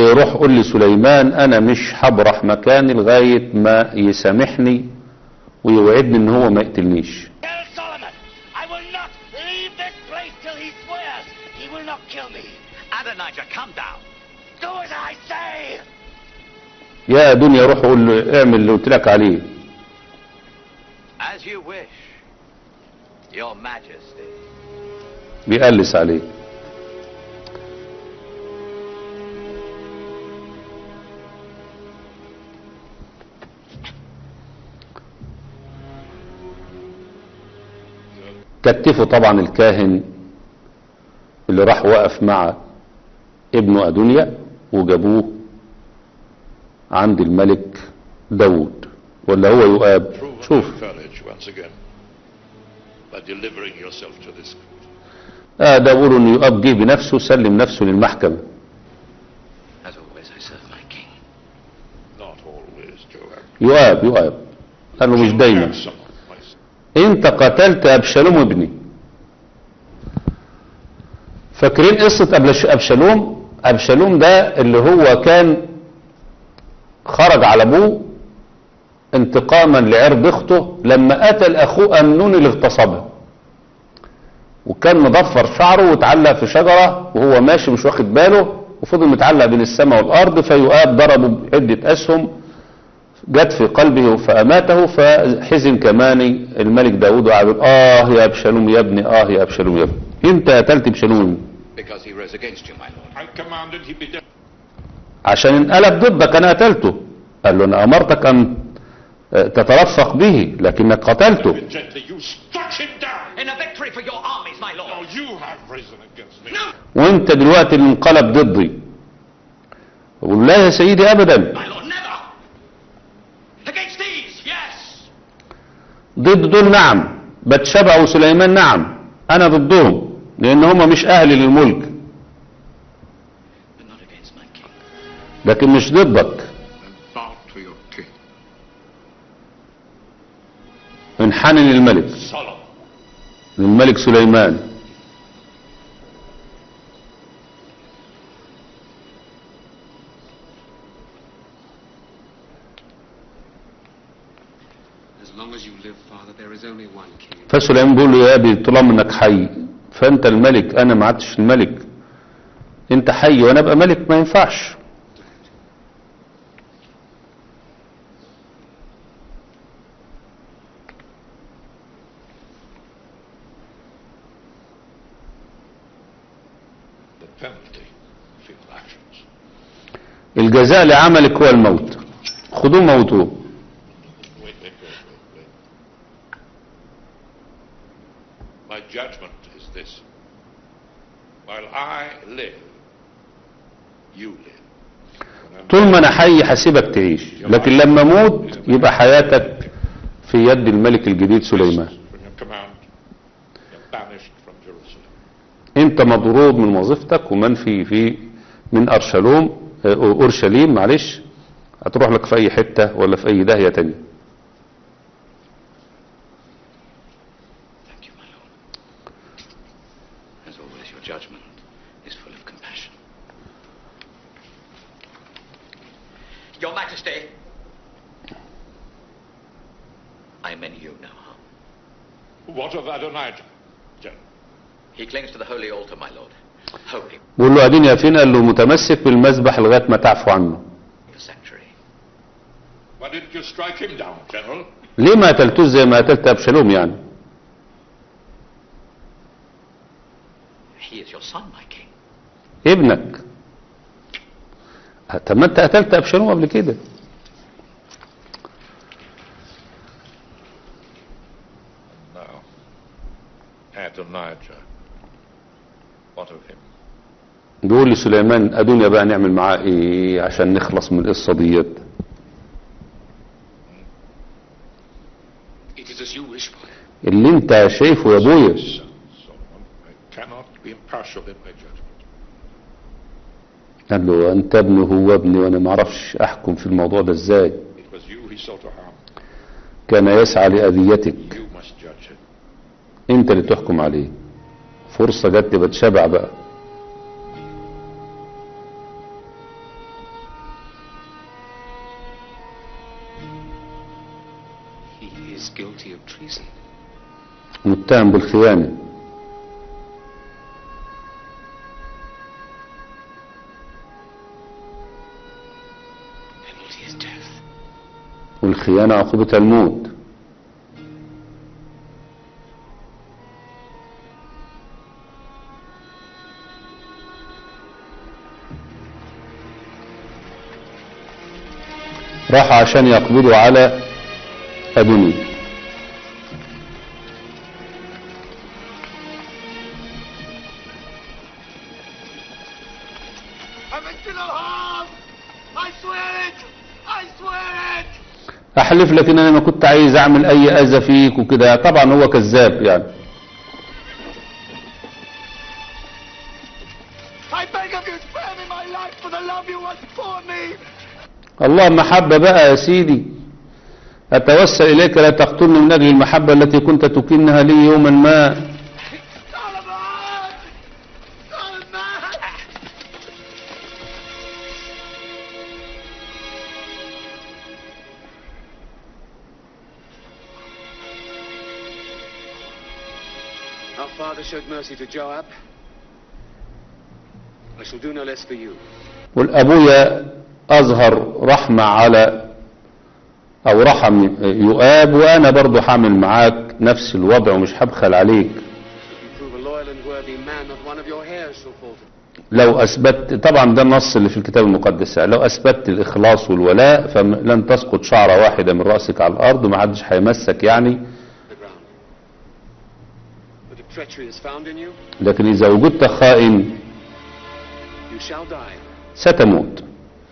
روح قول لسليمان انا مش هبرح مكاني لغاية ما يسامحني ويوعدني ان هو ما يقتلنيش Tell Solomon, I will not leave this place till he swears he will not kill me. Adonijah, come down. Do as I say. يا دنيا روح قول له اعمل اللي قلت لك عليه As you wish. Your Majesty. بيقلس عليه كتفه طبعا الكاهن اللي راح وقف مع ابنه أدونيا وجابوه عند الملك داود ولا هو يؤاب Prove شوف your courage once again by delivering yourself to this court. آه ده بيقولوا ان يؤاب جه بنفسه سلم نفسه للمحكمة As always, I serve my king. Not always, Joab. يؤاب يؤاب قال له مش دايما Have someone, my son. انت قتلت ابشالوم ابني فاكرين قصة أبلش- ابشالوم ابشالوم ده اللي هو كان خرج على ابوه انتقاما لعرض اخته لما قتل اخوه امنون اللي اغتصبها وكان مضفر شعره واتعلق في شجرة وهو ماشي مش واخد باله وفضل متعلق بين السماء والارض فيؤاب ضربه بعدة اسهم جت في قلبه فأماته فحزن كمان الملك داود وقعد يقول آه يا أبشالوم يا ابني آه يا أبشالوم يا ابني أنت قتلت أبشالوم Because he rose against you, my lord. I commanded he be dead. عشان انقلب ضدك أنا قتلته قال له أنا أمرتك أن تترفق به لكنك قتلته Gently, you struck him down. In a victory for your armies, my Now lord. you have risen against me. No, وأنت دلوقتي اللي انقلب ضدي أقول لا يا سيدي أبدا my lord, never. Against these, yes. ضد دول نعم بتشبع وسليمان نعم أنا ضدهم لأن هم مش أهل للملك But not against my king. لكن مش ضدك And bow to your king. انحني للملك Solomon. للملك سليمان As long as you live, Father, there is only one king. فسليمان بيقول له يا ابي طالما انك حي فانت الملك انا ما عدتش الملك انت حي وانا ابقى ملك ما ينفعش The penalty for your actions. الجزاء لعملك هو الموت خذوه موتوه Wait, wait, wait, wait, wait. My judgment is this. While I live, you live. When I'm طول ما انا حي هسيبك تعيش لكن لما اموت يبقى حياتك في يد الملك الجديد سليمان from your command, you're banished from Jerusalem. انت مضروب من وظيفتك ومنفي في من ارشلوم آه، اورشليم معلش هتروح لك في اي حتة ولا في اي داهية تانية Thank you, my lord. As always, your judgment is full of compassion. Your Majesty, I mean you no harm. What of Adonijah? General? He clings to the holy altar, my lord. Holy بقول له اديني فين قال له متمسك بالمذبح لغاية ما تعفو عنه the sanctuary. Why didn't you strike him down, General? ليه ما قتلتوش زي ما قتلت ابشالوم يعني He is your son, my king. ابنك طب ما انت قتلت ابشالوم قبل كده Now, Adonijah. What of him? بيقول لسليمان ادونيا بقى نعمل معاه ايه عشان نخلص من القصه ديت It is as you wish, Father. اللي انت شايفه يا ابويا Son, Solomon, I cannot be impartial in my judgment. قال له انت ابني هو ابني وانا ما اعرفش احكم في الموضوع ده ازاي It was you he sought to harm. كان يسعى لاذيتك You must judge him. انت اللي تحكم عليه فرصه جت بتشبع بقى is guilty of treason. متهم بالخيانة Penalty is death. والخيانة عقوبتها الموت راح عشان يقبضوا على أدوني I'm into no harm! I swear it! I swear it! أحلف لك إن أنا ما كنت عايز أعمل أي أذى فيك وكده طبعا هو كذاب يعني I beg of you, spare me my life for the love you once bore me! الله محبة بقى يا سيدي أتوسل إليك لا تقتلني من أجل المحبة التي كنت تكنها لي يوما ما Solomon! Solomon! Our father showed mercy to Joab. I shall do no less for you. والأبويا أظهر رحمة على أو رحم يؤاب وأنا برضو حامل معاك نفس الوضع ومش هبخل عليك If you prove a loyal and worthy man, not one of your hairs shall fall to لو أثبت طبعا ده النص اللي في الكتاب المقدس يعني لو أثبت الإخلاص والولاء فلن تسقط شعرة واحدة من رأسك على الأرض ومحدش هيمسك يعني the ground. But if treachery is found in you, لكن إذا وجدت خائن you shall die. ستموت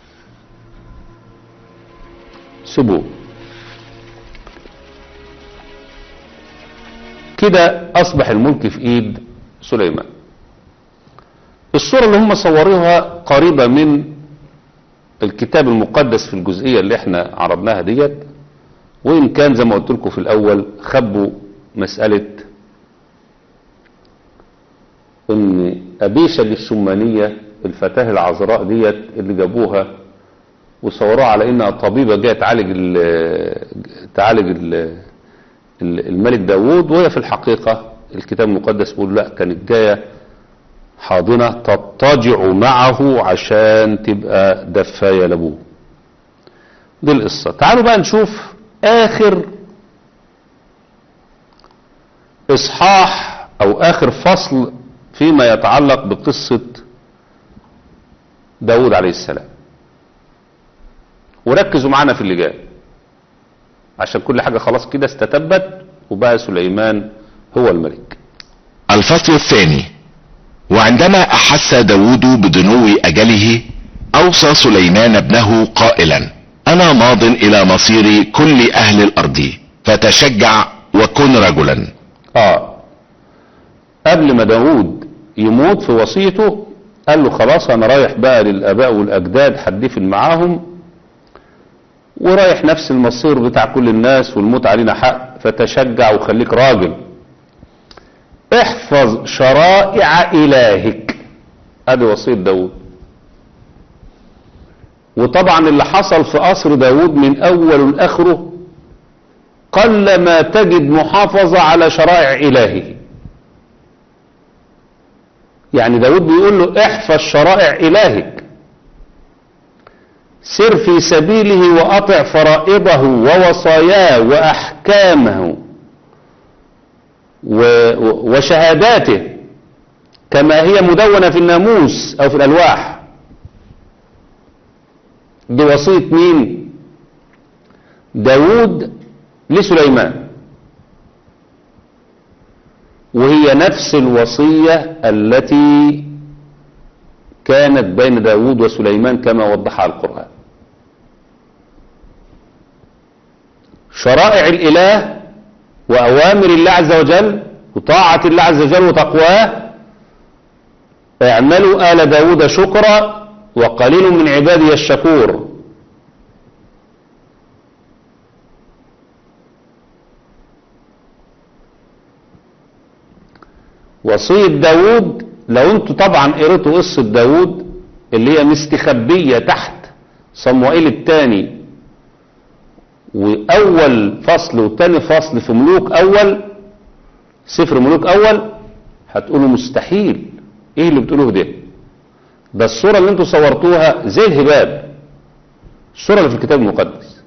سيبوه كده أصبح الملك في إيد سليمان الصورة اللي هم صوروها قريبة من الكتاب المقدس في الجزئية اللي احنا عرضناها ديت وإن كان زي ما قلت لكم في الأول خبوا مسألة ان ابيشة الشمانية الفتاة العذراء ديت اللي جابوها وصوروها على انها طبيبة جاية تعالج ال تعالج ال ال- الملك داوود وهي في الحقيقة الكتاب المقدس بيقول لا كانت جاية حاضنة تضطجع معه عشان تبقى دفاية لابوه دي القصة تعالوا بقى نشوف اخر اصحاح او اخر فصل فيما يتعلق بقصة داود عليه السلام وركزوا معانا في اللي جاي عشان كل حاجة خلاص كده استتبت وبقى سليمان هو الملك الفصل الثاني وعندما أحس داود بدنو أجله أوصى سليمان ابنه قائلا أنا ماض إلى مصير كل أهل الأرض فتشجع وكن رجلا اه قبل ما داود يموت في وصيته قال له خلاص انا رايح بقى للاباء والاجداد هتدفن معاهم ورايح نفس المصير بتاع كل الناس والموت علينا حق فتشجع وخليك راجل احفظ شرائع الهك ادي وصية داود وطبعا اللي حصل في قصر داود من اوله لاخره قل ما تجد محافظة على شرائع إلهه يعني داود بيقول له احفظ شرائع إلهك سر في سبيله وأطع فرائضه ووصاياه وأحكامه و- و- وشهاداته كما هي مدونة في الناموس أو في الألواح دي وصية مين داود لسليمان وهي نفس الوصية التي كانت بين داود وسليمان كما وضحها القرآن شرائع الإله وأوامر الله عز وجل وطاعة الله عز وجل وتقواه اعملوا آل داود شكرا وقليل من عبادي الشكور وصية داود لو انتوا طبعا قريتوا قصة داود اللي هي مستخبية تحت صموئيل الثاني وأول فصل وتاني فصل في ملوك أول سفر ملوك أول هتقولوا مستحيل ايه اللي بتقولوه ده ده الصورة اللي انتوا صورتوها زي الهباب الصورة اللي في الكتاب المقدس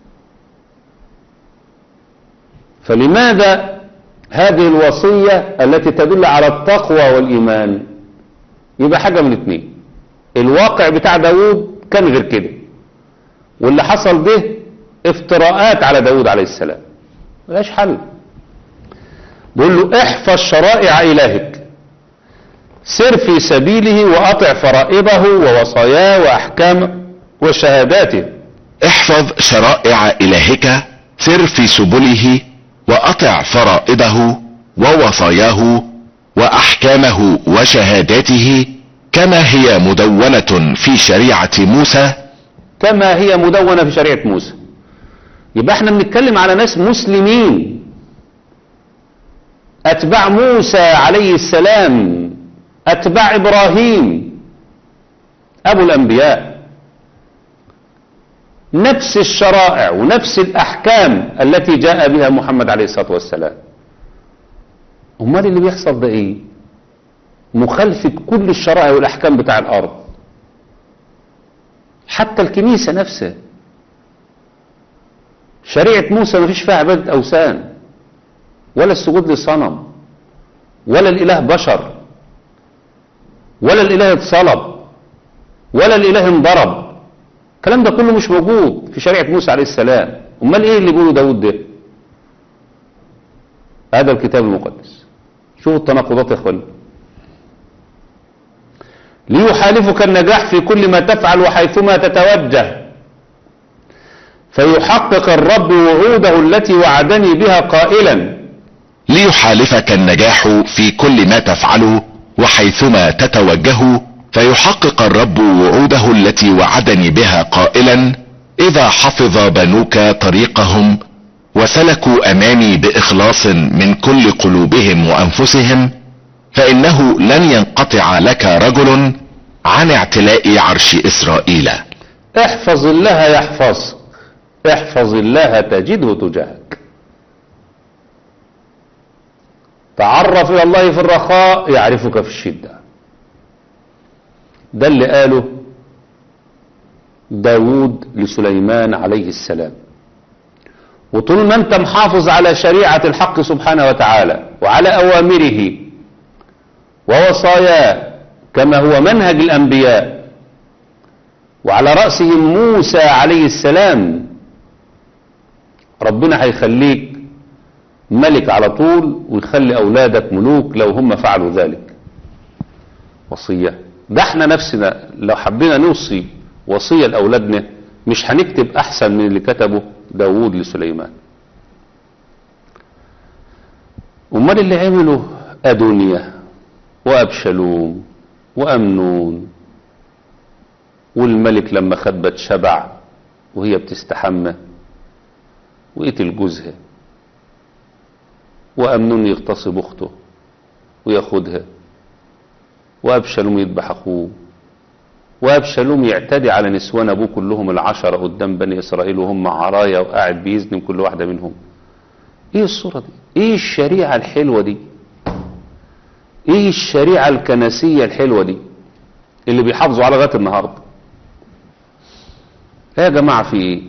فلماذا هذه الوصية التي تدل على التقوى والإيمان يبقى حاجة من اتنين الواقع بتاع داود كان غير كده واللي حصل ده افتراءات على داود عليه السلام ملاش حل بيقول له احفظ شرائع إلهك سر في سبيله وأطع فرائضه ووصاياه وأحكامه وشهاداته احفظ شرائع إلهك سر في سبله وأطع فرائضه ووصاياه وأحكامه وشهاداته كما هي مدونة في شريعة موسى كما هي مدونة في شريعة موسى يبقى احنا بنتكلم على ناس مسلمين أتباع موسى عليه السلام أتباع إبراهيم أبو الأنبياء نفس الشرائع ونفس الأحكام التي جاء بها محمد عليه الصلاة والسلام أمال اللي بيحصل ده إيه مخالفة كل الشرائع والأحكام بتاع الأرض حتى الكنيسة نفسها شريعة موسى ما فيش فيها عبادة أوثان ولا السجود للصنم ولا الإله بشر ولا الإله اتصلب ولا الإله انضرب الكلام ده كله مش موجود في شريعة موسى عليه السلام امال ايه اللي بيقوله داود ده هذا الكتاب المقدس شوفوا التناقضات يا اخوان ليحالفك النجاح في كل ما تفعل وحيثما تتوجه فيحقق الرب وعوده التي وعدني بها قائلا ليحالفك النجاح في كل ما تفعله وحيثما تتوجه فيحقق الرب وعوده التي وعدني بها قائلا اذا حفظ بنوك طريقهم وسلكوا امامي باخلاص من كل قلوبهم وانفسهم فانه لن ينقطع لك رجل عن اعتلاء عرش اسرائيل احفظ الله يحفظك احفظ الله تجده تجاهك تعرف الى الله في الرخاء يعرفك في الشدة ده اللي قاله داود لسليمان عليه السلام وطول ما انت محافظ على شريعة الحق سبحانه وتعالى وعلى اوامره ووصاياه كما هو منهج الانبياء وعلى رأسهم موسى عليه السلام ربنا هيخليك ملك على طول ويخلي اولادك ملوك لو هم فعلوا ذلك وصية ده احنا نفسنا لو حبينا نوصي وصية لاولادنا مش هنكتب احسن من اللي كتبه داوود لسليمان امال اللي عمله ادونيا وابشلوم وامنون والملك لما خد شبع وهي بتستحمى وقتل جوزها وأمنون يغتصب أخته وياخدها وأبشلوم يذبح أخوه وأبشلوم يعتدي على نسوان أبوه كلهم العشرة قدام بني إسرائيل وهم عرايا وقاعد بيزنم كل واحدة منهم إيه الصورة دي إيه الشريعة الحلوة دي إيه الشريعة الكنسية الحلوة دي اللي بيحافظوا على لغاية النهاردة إيه يا جماعة في إيه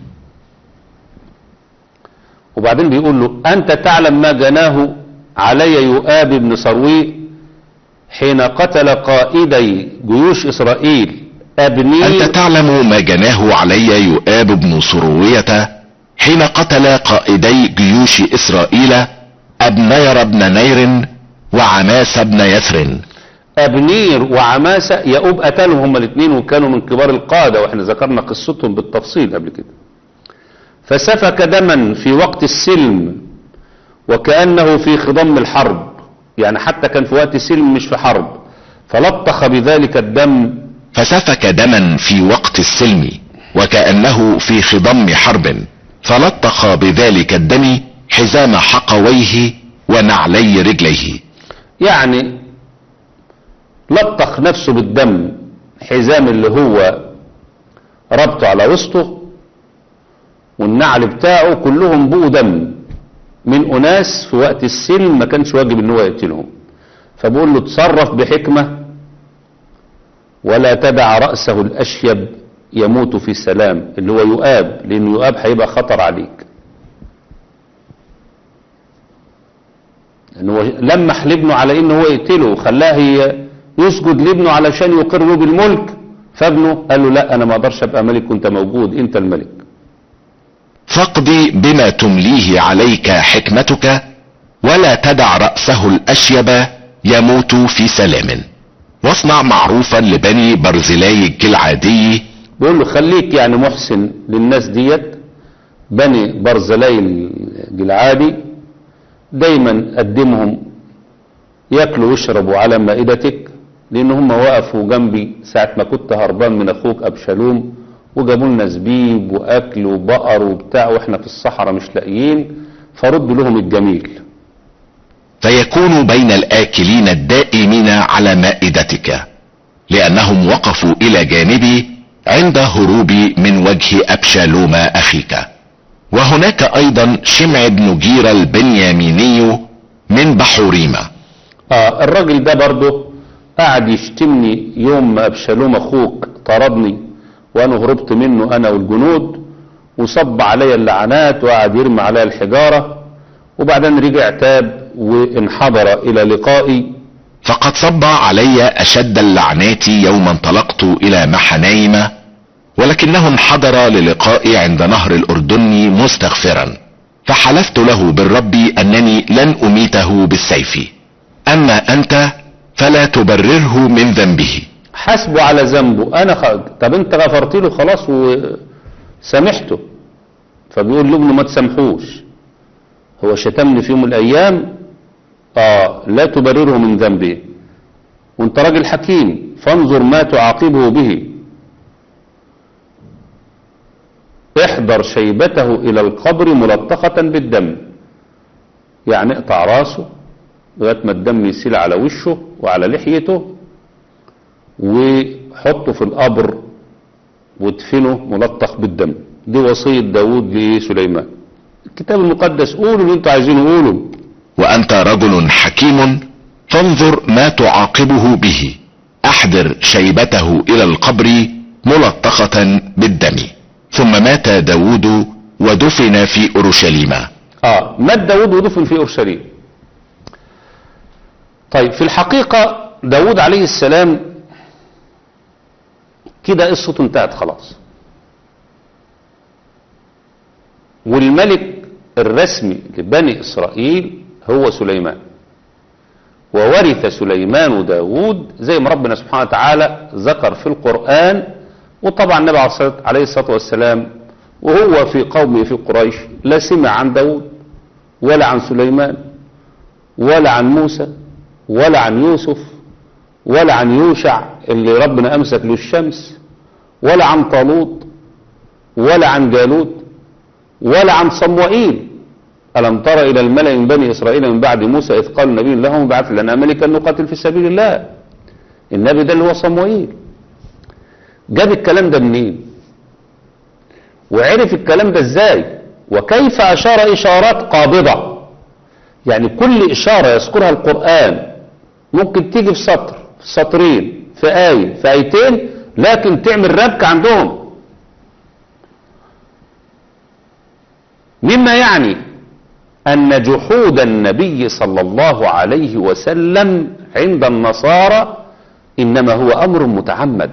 وبعدين بيقول له أنت تعلم ما جناه علي يؤاب بن صروي حين قتل قائدي جيوش إسرائيل أبني انت تعلم ما جناه علي يؤاب بن سروية حين قتل قائدي جيوش اسرائيل ابنير بن نير وعماس بن يثر أبنير وعماسة يؤوب قتلهم هما الاثنين وكانوا من كبار القادة واحنا ذكرنا قصتهم بالتفصيل قبل كده فسفك دما في وقت السلم وكأنه في خضم الحرب يعني حتى كان في وقت سلم مش في حرب فلطخ بذلك الدم فسفك دما في وقت السلم وكأنه في خضم حرب فلطخ بذلك الدم حزام حقويه ونعلي رجليه يعني لطخ نفسه بالدم حزام اللي هو ربطه على وسطه والنعل بتاعه كلهم بقوا دم من أناس في وقت السلم ما كانش واجب ان هو يقتلهم فبقول له تصرف بحكمة ولا تدع رأسه الأشيب يموت في سلام اللي هو يؤاب لأنه يؤاب هيبقى خطر عليك لأنه لمح لابنه على إنه هو يقتله وخلاه ي- يسجد لابنه علشان يقر له بالملك فابنه قال له لا أنا ما أقدرش أبقى ملك وأنت موجود أنت الملك فاقضي بما تمليه عليك حكمتك ولا تدع رأسه الأشيب يموت في سلام واصنع معروفا لبني برزلاي الجلعادي بيقول له خليك يعني محسن للناس ديت بني برزلاي الجلعادي دايما قدمهم ياكلوا ويشربوا على مائدتك لان هم وقفوا جنبي ساعة ما كنت هربان من اخوك ابشالوم وجابوا لنا زبيب واكل وبقر وبتاع واحنا في الصحراء مش لاقيين فرد لهم الجميل فيكون بين الآكلين الدائمين على مائدتك لأنهم وقفوا إلى جانبي عند هروبي من وجه أبشالوم أخيك وهناك أيضا شمع بن جير البنياميني من بحوريمة اه الراجل ده برضه قعد يشتمني يوم ما ابشالوم اخوك طردني وانا هربت منه انا والجنود وصب عليا اللعنات وقعد يرمي عليا الحجارة وبعدين رجع تاب وانحدر الى لقائي فقد صب علي أشد اللعنات يوم انطلقت إلى محنايم ولكنه انحدر للقائي عند نهر الأردن مستغفرا فحلفت له بالرب أنني لن أميته بالسيف أما أنت فلا تبرره من ذنبه حاسبه على ذنبه انا خ... طب انت غفرت له خلاص وسامحته فبيقول لابنه ما تسامحوش هو شتمني في يوم من الايام اه لا تبرره من ذنبه وانت راجل حكيم فانظر ما تعاقبه به احضر شيبته الى القبر ملطخة بالدم يعني اقطع راسه لغايه ما الدم يسيل على وشه وعلى لحيته وحطه في القبر وادفنه ملطخ بالدم دي وصية داود لسليمان الكتاب المقدس قولوا اللي انتوا عايزينه قولوا وأنت رجل حكيم فانظر ما تعاقبه به أحضر شيبته إلى القبر ملطخة بالدم ثم مات داود ودفن في أورشليم اه مات داود ودفن في اورشليم طيب في الحقيقة داود عليه السلام كده قصته انتهت خلاص والملك الرسمي لبني اسرائيل هو سليمان وورث سليمان داود زي ما ربنا سبحانه وتعالى ذكر في القرآن وطبعا النبي عليه الصلاة والسلام وهو في قومه في قريش لا سمع عن داود ولا عن سليمان ولا عن موسى ولا عن يوسف ولا عن يوشع اللي ربنا أمسك له الشمس ولا عن طالوت ولا عن جالوت ولا عن صموئيل ألم تر إلى الملأ من بني إسرائيل من بعد موسى إذ قال نبي لهم بعث لنا ملكا نقاتل في سبيل الله النبي ده اللي هو صموئيل جاب الكلام ده منين وعرف الكلام ده ازاي وكيف أشار إشارات قابضة يعني كل إشارة يذكرها القرآن ممكن تيجي في سطر في سطرين في آية في آيتين لكن تعمل ربك عندهم مما يعني أن جحود النبي صلى الله عليه وسلم عند النصارى إنما هو أمر متعمد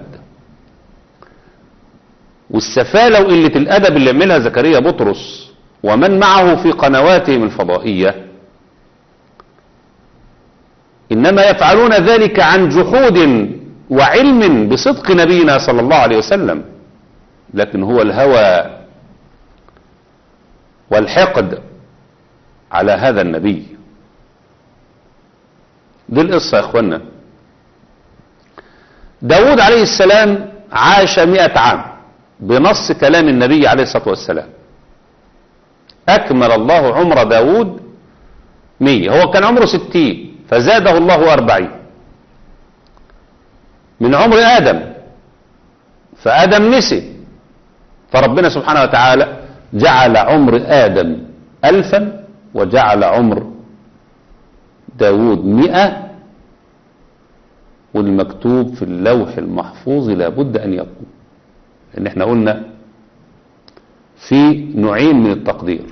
والسفالة وقلة الأدب اللي عملها زكريا بطرس ومن معه في قنواتهم الفضائية إنما يفعلون ذلك عن جحود وعلم بصدق نبينا صلى الله عليه وسلم لكن هو الهوى والحقد على هذا النبي دي القصة يا اخوانا داود عليه السلام عاش مئة عام بنص كلام النبي عليه الصلاة والسلام أكمل الله عمر داود مية هو كان عمره ستين فزاده الله أربعين من عمر آدم فآدم نسي فربنا سبحانه وتعالى جعل عمر آدم ألفا وجعل عمر داود مئة والمكتوب في اللوح المحفوظ لابد أن يكون لأن احنا قلنا في نوعين من التقدير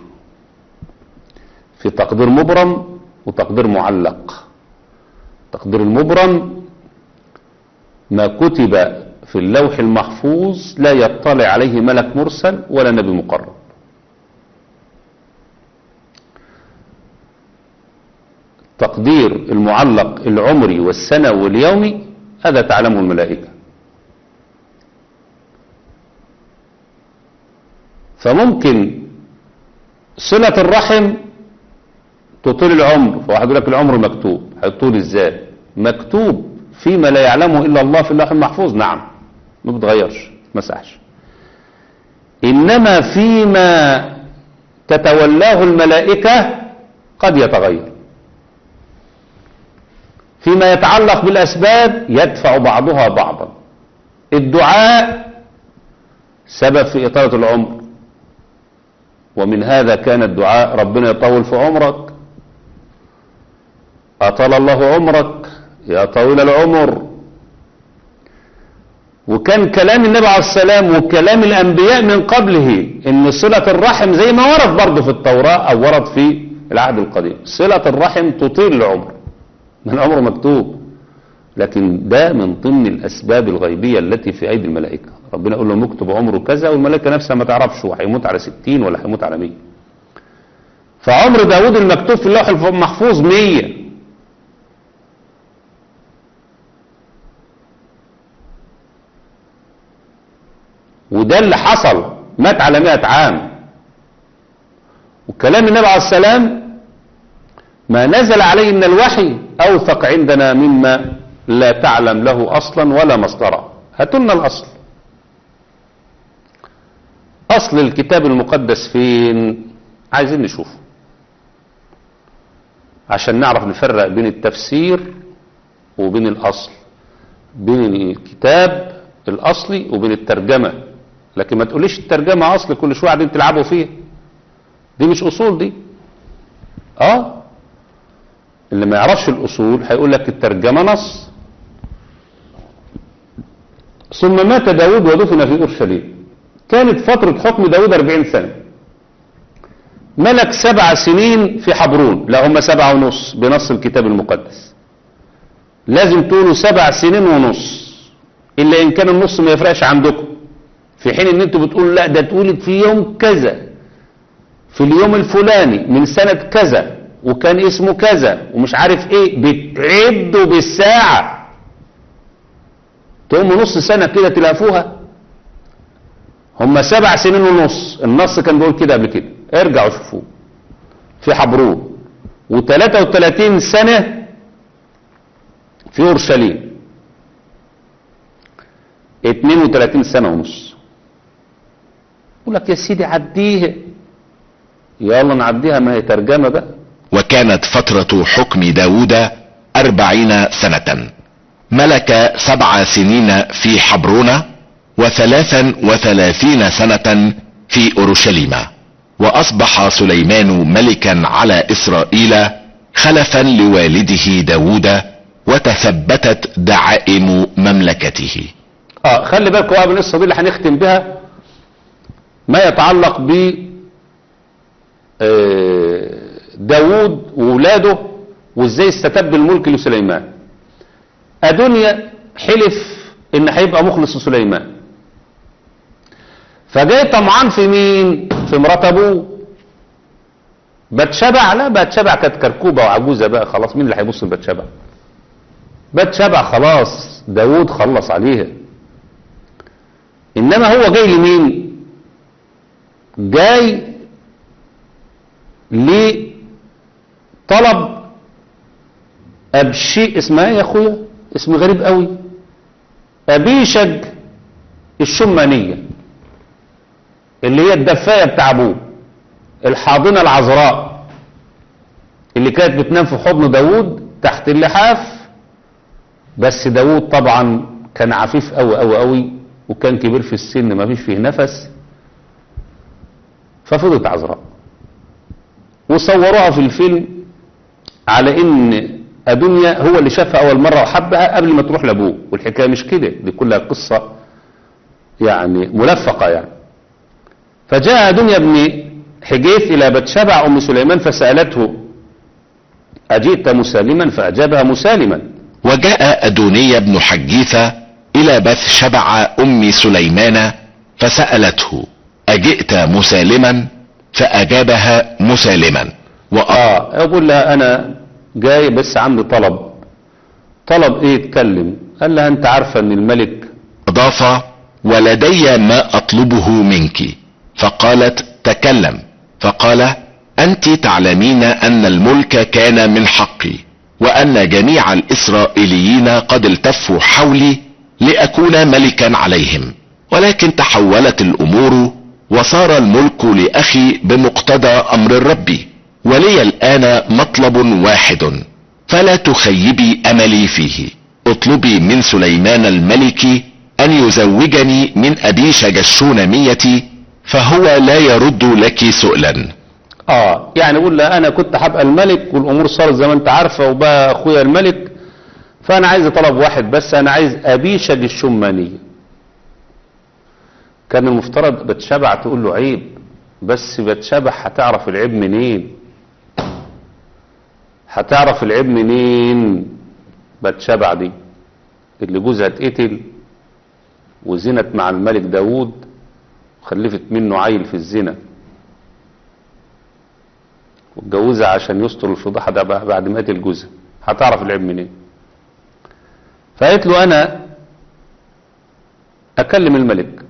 في تقدير مبرم وتقدير معلق تقدير المبرم ما كتب في اللوح المحفوظ لا يطلع عليه ملك مرسل ولا نبي مقرب تقدير المعلق العمري والسنة واليومي هذا تعلمه الملائكة فممكن صلة الرحم تطول العمر فواحد يقول لك العمر مكتوب هيطول ازاي مكتوب فيما لا يعلمه الا الله في اللوح المحفوظ نعم ما بتغيرش ما مسحش انما فيما تتولاه الملائكة قد يتغير فيما يتعلق بالاسباب يدفع بعضها بعضا الدعاء سبب في اطالة العمر ومن هذا كان الدعاء ربنا يطول في عمرك أطال الله عمرك يا طويل العمر وكان كلام النبي عليه السلام وكلام الأنبياء من قبله إن صلة الرحم زي ما ورد برضه في التوراة أو ورد في العهد القديم صلة الرحم تطيل العمر من العمر مكتوب لكن ده من ضمن الأسباب الغيبية التي في أيدي الملائكة ربنا يقول له مكتب عمره كذا والملائكة نفسها ما تعرفش هو هيموت على 60 ولا هيموت على 100 فعمر داود المكتوب في اللوح المحفوظ 100 وده اللي حصل مات على 100 عام وكلام النبي عليه السلام ما نزل عليه من الوحي أوثق عندنا مما لا تعلم له أصلا ولا مصدرا هاتلنا الأصل أصل الكتاب المقدس فين عايزين نشوفه عشان نعرف نفرق بين التفسير وبين الأصل بين الكتاب الأصلي وبين الترجمة لكن ما تقوليش الترجمة أصل كل شوية قاعدين تلعبوا فيها دي مش أصول دي اه اللي ما يعرفش الأصول هيقول لك الترجمة نص ثم مات داود ودفن في أورشليم كانت فترة حكم داود 40 سنة ملك سبع سنين في حبرون لا هم سبعة ونص بنص الكتاب المقدس لازم تقولوا سبع سنين ونص إلا إن كان النص ما يفرقش عندكم في حين ان انتوا بتقولوا لا ده اتولد في يوم كذا في اليوم الفلاني من سنة كذا وكان اسمه كذا ومش عارف ايه بتعدوا بالساعة تقوموا نص سنة كده تلافوها هم سبع سنين ونص النص كان بيقول كده قبل كده ارجعوا شوفوه في حبرون و33 سنة في اورشليم 32 سنة ونص يقول لك يا سيدي عديها يلا نعديها ما هي ترجمة بقى وكانت فترة حكم داود أربعين سنة ملك سبع سنين في حبرون وثلاثا وثلاثين سنة في أورشليم وأصبح سليمان ملكا على إسرائيل خلفا لوالده داود وتثبتت دعائم مملكته اه خلي بالكم بقى من القصه دي اللي هنختم بها ما يتعلق ب آه، داوود وولاده وازاي استتب الملك لسليمان ادونيا حلف ان هيبقى مخلص لسليمان فجاي طمعان في مين في مرات ابوه بتشبع لا بتشبع كانت كركوبه وعجوزه بقى خلاص مين اللي هيبص لبتشبع بتشبع خلاص داوود خلص عليها انما هو جاي لمين جاي لطلب ابشي اسمها ايه يا اخويا اسم غريب قوي ابيشج الشمانية اللي هي الدفاية بتاع ابوه الحاضنة العذراء اللي كانت بتنام في حضن داوود تحت اللحاف بس داوود طبعا كان عفيف قوي قوي قوي وكان كبير في السن ما فيش فيه نفس ففضلت عذراء وصوروها في الفيلم على ان ادونيا هو اللي شافها اول مرة وحبها قبل ما تروح لابوه والحكاية مش كده دي كلها قصة يعني ملفقة يعني فجاء دنيا بن حجيث إلى بتشبع أم سليمان فسألته أجئت مسالما فأجابها مسالما وجاء أدوني بن حجيثة إلى بث شبع أم سليمان فسألته أجئت مسالما فأجابها مسالما وآه آه أقول لها أنا جاي بس عندي طلب طلب إيه اتكلم قال لها أنت عارفة أن الملك أضاف ولدي ما أطلبه منك فقالت تكلم فقال أنت تعلمين أن الملك كان من حقي وأن جميع الإسرائيليين قد التفوا حولي لأكون ملكا عليهم ولكن تحولت الأمور وصار الملك لأخي بمقتضى أمر الرب ولي الآن مطلب واحد فلا تخيبي أملي فيه اطلبي من سليمان الملك أن يزوجني من أبي شجشونمية فهو لا يرد لك سؤلا آه يعني أقول لها أنا كنت هبقى الملك والأمور صارت زي ما أنت عارفة وبقى أخويا الملك فأنا عايز طلب واحد بس أنا عايز أبيشج الشمانية كان المفترض بتشبع تقول له عيب بس بتشبع هتعرف العيب منين هتعرف العيب منين بتشبع دي اللي جوزها اتقتل وزنت مع الملك داود وخلفت منه عيل في الزنا واتجوزها عشان يستر الفضيحة ده بقى بعد ما قتل جوزها هتعرف العيب منين فقالت له انا اكلم الملك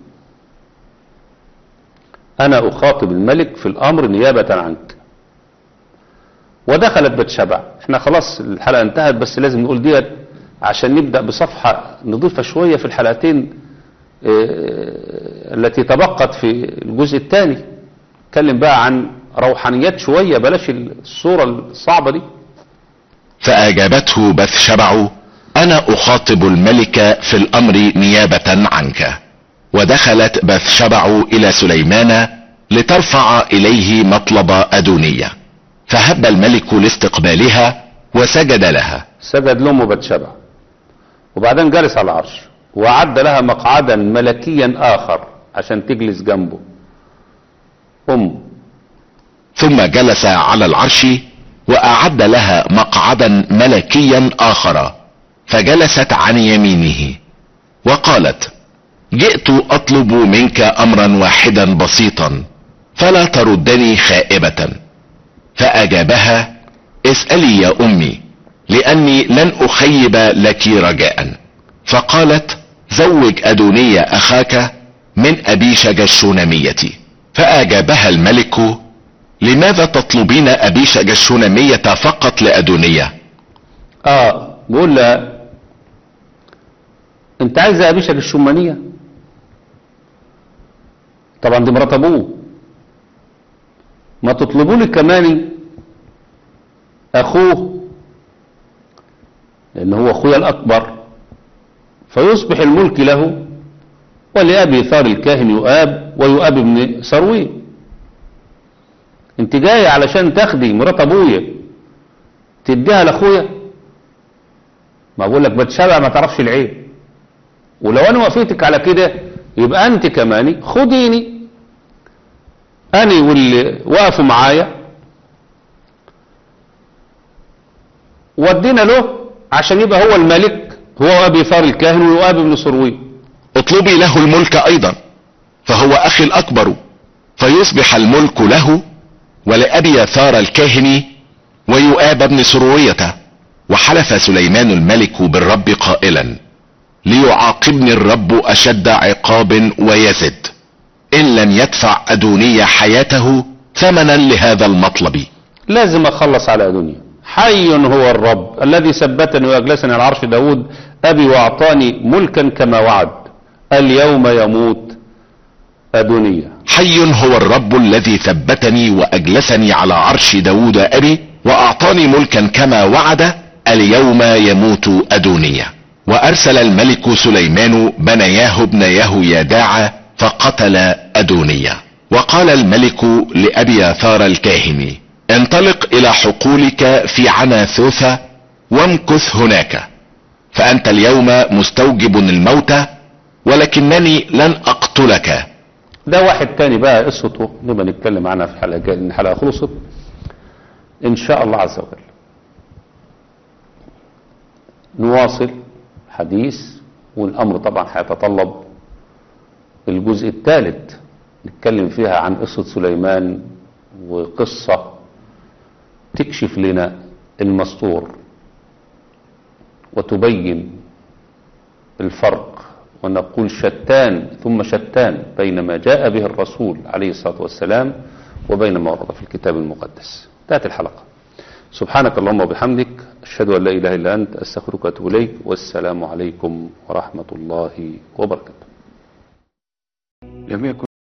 انا اخاطب الملك في الامر نيابة عنك ودخلت بتشبع احنا خلاص الحلقة انتهت بس لازم نقول ديت عشان نبدأ بصفحة نضيفها شوية في الحلقتين اه التي تبقت في الجزء الثاني اتكلم بقى عن روحانيات شوية بلاش الصورة الصعبة دي فأجابته بث شبع أنا أخاطب الملك في الأمر نيابة عنك ودخلت بث شبع إلى سليمان لترفع إليه مطلب أدونية فهب الملك لاستقبالها وسجد لها سجد لأمه بتشبع وبعدين جلس على العرش وأعد لها مقعدا ملكيا آخر عشان تجلس جنبه أم ثم جلس على العرش وأعد لها مقعدا ملكيا آخر فجلست عن يمينه وقالت جئت أطلب منك أمرا واحدا بسيطا فلا تردني خائبة فأجابها اسألي يا أمي لأني لن أخيب لك رجاء فقالت زوج أدوني أخاك من أبي شجشونمية فأجابها الملك لماذا تطلبين أبي شجشونمية فقط لأدونية اه بقول لها انت عايز ابيشك الشمانية طبعا دي مرات ابوه ما تطلبوا لي كمان اخوه لان هو اخويا الاكبر فيصبح الملك له ولابي ثار الكاهن يؤاب ويؤاب ابن سروي انت جاي علشان تاخدي مرات ابويا تديها لاخويا ما بقول لك بتشبع ما تعرفش العيب ولو انا وافقتك على كده يبقى انت كماني خديني انا واللي وقفوا معايا ودينا له عشان يبقى هو الملك هو ابي ثار الكاهن ويؤاب ابن سروي اطلبي له الملك ايضا فهو اخي الاكبر فيصبح الملك له ولأبي ثار الكاهن ويؤاب ابن سروية وحلف سليمان الملك بالرب قائلا ليعاقبني الرب اشد عقاب ويزد ان لم يدفع ادوني حياته ثمنا لهذا المطلب لازم اخلص على دنيا حي هو الرب الذي ثبتني واجلسني على عرش داود ابي واعطاني ملكا كما وعد اليوم يموت ادونيا حي هو الرب الذي ثبتني واجلسني على عرش داود ابي واعطاني ملكا كما وعد اليوم يموت ادونيا وارسل الملك سليمان بنياه ابن يهويداع فقتل ادونيا وقال الملك لأبي آثار الكاهن انطلق إلى حقولك في عناثوثة وامكث هناك فأنت اليوم مستوجب الموت ولكنني لن أقتلك ده واحد تاني بقى قصته نبقى نتكلم عنها في الحلقة الجاية لأن الحلقة خلصت إن شاء الله عز وجل نواصل حديث والأمر طبعا هيتطلب الجزء الثالث نتكلم فيها عن قصة سليمان وقصة تكشف لنا المستور وتبين الفرق ونقول شتان ثم شتان بين ما جاء به الرسول عليه الصلاة والسلام وبين ما ورد في الكتاب المقدس انتهت الحلقة سبحانك اللهم وبحمدك أشهد أن لا إله إلا أنت أستغفرك وأتوب إليك والسلام عليكم ورحمة الله وبركاته لم يكن